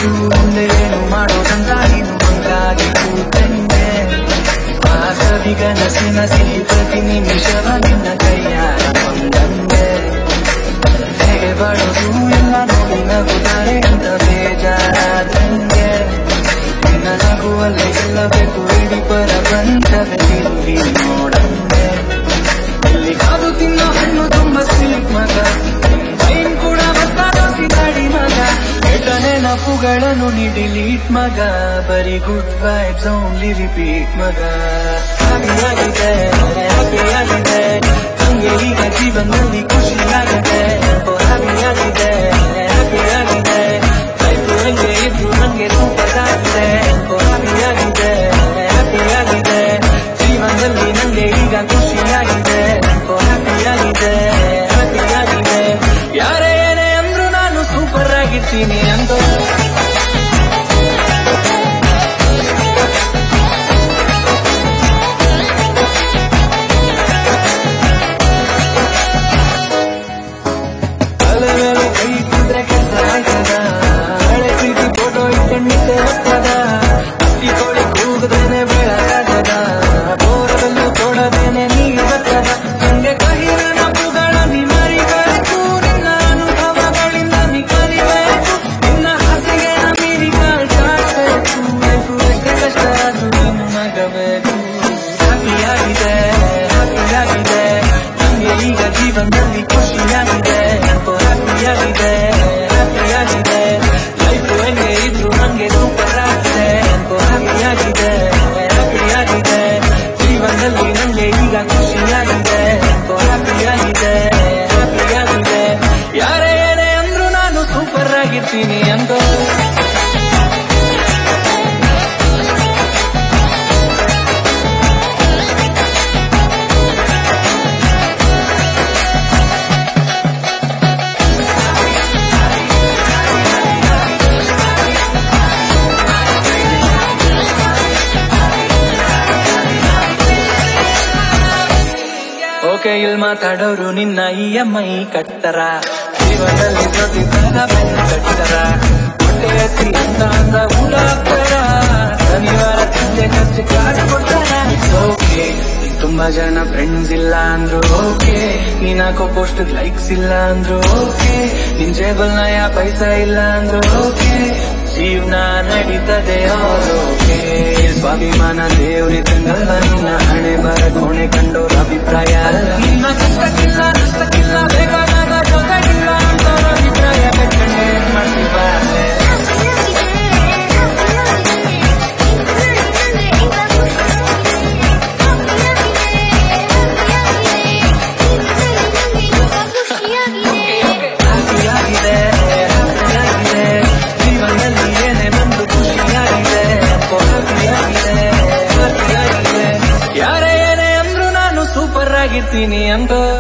ಗೊತ್ತಿದ್ದು ಮುಂದೆ ಏನು ಮಾಡೋದಂತ ನೀನು ಹಂಗಾಗಿ ಕೂತಂಗೆ ಆ ಸವಿಗನಸಿನ ಸಿಹಿ ಪ್ರತಿ ನಿಮಿಷವ ನಿನ್ನ ಕೈಯಾರ ಬಂದಂಗೆ ಹೇಗೆ ಬಡದು ಎಲ್ಲ ನೋಡಿ ನಗುತ್ತಾರೆ ಅಂತ ಬೇಜಾರಾದಂಗೆ ನಿನ್ನ ನಗುವಲ್ಲೇ ಗೆಲ್ಲಬೇಕು ಇಡೀ ಪ್ರಪಂಚವೇ ತಿರುಗಿ ನೋಡಂಗೆ ಇಲ್ಲಿ ಕಾದು ತಿನ್ನೋ ಹಣ್ಣು ತುಂಬಾ ಸ್ವೀಟ್ ಮಗ ಬೈನ್ ಕೂಡ ಗೊತ್ತಾದೋಸಿ ತಡಿ ಮಗ ಕೆಟ್ಟ ನೆನಪುಗಳನ್ನು ನೀ ಡಿಲೀಟ್ ಮಗ ಬರೀ ಗುಡ್ ವೈಬ್ಸ್ ಓನ್ಲಿ ರಿಪೀಟ್ ಮಗ ಹ್ಯಾಪಿಯಾಗಿದೆ ಹ್ಯಾಪಿಯಾಗಿದೆ ನಂಗೆ ಈಗ ಜೀವನದಲ್ಲಿ ಖುಷಿಯಾಗಿದೆ ಹ್ಯಾಪಿಯಾಗಿದೆ ಹ್ಯಾಪಿಯಾಗಿದೆ ಲೈಫ್ ಹೆಂಗೆ ಇದ್ರು ನಂಗೆ ಸೂಪರ್ ಆಗಿದೆ ಹ್ಯಾಪಿಯಾಗಿದೆ ಹ್ಯಾಪಿಯಾಗಿದೆ ಜೀವನದಲ್ಲಿ ನಂಗೆ ಈಗ ಖುಷಿಯಾಗಿದೆ ಹ್ಯಾಪಿಯಾಗಿದೆ ಹ್ಯಾಪಿಯಾಗಿದೆ ಯಾರೇ ಏನೇ ಅಂದ್ರು ನಾನು ಸೂಪರ್ ಆಗಿರ್ತೀನಿ ಅಂತ ತಲೆ ಮೇಲೆ ಕೈ ಇಟ್ಟಿದ್ರೆ ಕೆಲಸ ಆಯ್ತದ ಹಳೆ ಪ್ರೀತಿ ಫೋಟೋ ಇಟ್ಕೊಂಡಿದ್ದೆ ಒಪ್ಪದ ಹತ್ತಿ ಕೋಳಿ ಕೂಗದೇನೆ ಬೆಳಗಾಗದ ಬೋರದಲ್ಲೂ ತೋಡದೇನೆ ನೀರು ಬರ್ತದ ಹಂಗೆ ಕಹಿ ನೆನಪುಗಳ ನೀ ಮರಿಬೇಕು ನಿನ್ನ ಅನುಭವಗಳಿಂದ ನೀ ಕಲಿಬೇಕು ನಿನ್ನ ಹಸಿಗೆ ಮೀರಿ ಕಾಡ್ಬೇಕು ಲೈಫು ಎಷ್ಟೇ ಕಷ್ಟ ಆದ್ರೂ ನೀನು ನಗಬೇಕು ಹ್ಯಾಪಿಯಾಗಿದೆ ಹ್ಯಾಪಿಯಾಗಿದೆ ನಂಗೆ ಈಗ ಜೀವನದಲ್ಲಿ ಖುಷಿಯಾಗಿದೆ ಹ್ಯಾಪಿಯಾಗಿದೆ ಹ್ಯಾಪಿಯಾಗಿದೆ ಲೈಫ್ ಹೆಂಗೆ ಇದ್ರು ನಂಗೆ ಸೂಪರ್ ಆಗಿದೆ ಹ್ಯಾಪಿಯಾಗಿದೆ ಹ್ಯಾಪಿಯಾಗಿದೆ ಜೀವನದಲ್ಲಿ ನಂಗೆ ಈಗ ಖುಷಿಯಾಗಿದೆ ಹ್ಯಾಪಿಯಾಗಿದೆ ಹ್ಯಾಪಿಯಾಗಿದೆ ಯಾರೇ ಏನೇ ಅಂದ್ರು ನಾನು ಸೂಪರ್ ಆಗಿರ್ತೀನಿ ಅಂತ ಓಕೆ ಇಲ್ಲಿ ಮಾತಾಡೋರು ನಿನ್ನ ಇ ಎಂ ಐ ಕಟ್ತರ ಜೀವನದಲ್ಲಿ ಪ್ರತಿಫಲ ಬೆನ್ನ ಕಟ್ತರ ಹೊಟ್ಟೆ ಹಸಿ ಅಂತ ಅಂದ ಊಟ ಹಾಕ್ತಾರ ಶನಿವಾರ ಸಂಜೆ ಖರ್ಚು ಕಾಸು ಕೊಡ್ತಾರ ಓಕೆ ತುಂಬಾ ಜನ ಫ್ರೆಂಡ್ಸ್ ಇಲ್ಲ ಅಂದ್ರು ಓಕೆ ನೀನ್ ಹಾಕೋ ಪೋಸ್ಟ್ ಲೈಕ್ಸ್ ಇಲ್ಲ ಅಂದ್ರು ಓಕೆ ನಿನ್ ಜೇಬಲ್ ನಯ ಪೈಸಾ ಇಲ್ಲ ಅಂದ್ರು ಓಕೆ ಜೀವನ ನಡೀತದೆ ಓಕೆ ಸ್ವಾಭಿಮಾನ ದೇವ್ರಿದ್ದಂಗಲ್ಲ ನಿನ್ನ ಹಣೆ ಬರ ಕೋಣೆ ಕಂಡೋರ ಅಭಿಪ್ರಾಯ ಅಲ್ಲ ನಿನ್ನ ಕಷ್ಟಕ್ಕಿಲ್ಲ ನಷ್ಟಕ್ಕಿಲ್ಲ ಬೇಕಾದಾಗ ಜೊತೆಗಿಲ್ಲ ಅಂತವ್ರ ಅಭಿಪ್ರಾಯ ಕಟ್ಕೊಂಡೆ ಮಾಡ್ತೀವ ಹ್ಯಾಪಿಯಾಗಿದೆ ಹ್ಯಾಪಿಯಾಗಿದೆ ಜೀವನದಲ್ಲಿ ಏನೇ ಬಂದು ಖುಷಿಯಾಗಿದೆ ಹ್ಯಾಪಿಯಾಗಿದೆ ಹ್ಯಾಪಿಯಾಗಿದೆ ಯಾರೇ ಏನೇ ಅಂದ್ರು ನಾನು ಸೂಪರ್ ಆಗಿರ್ತೀನಿ ಅಂತ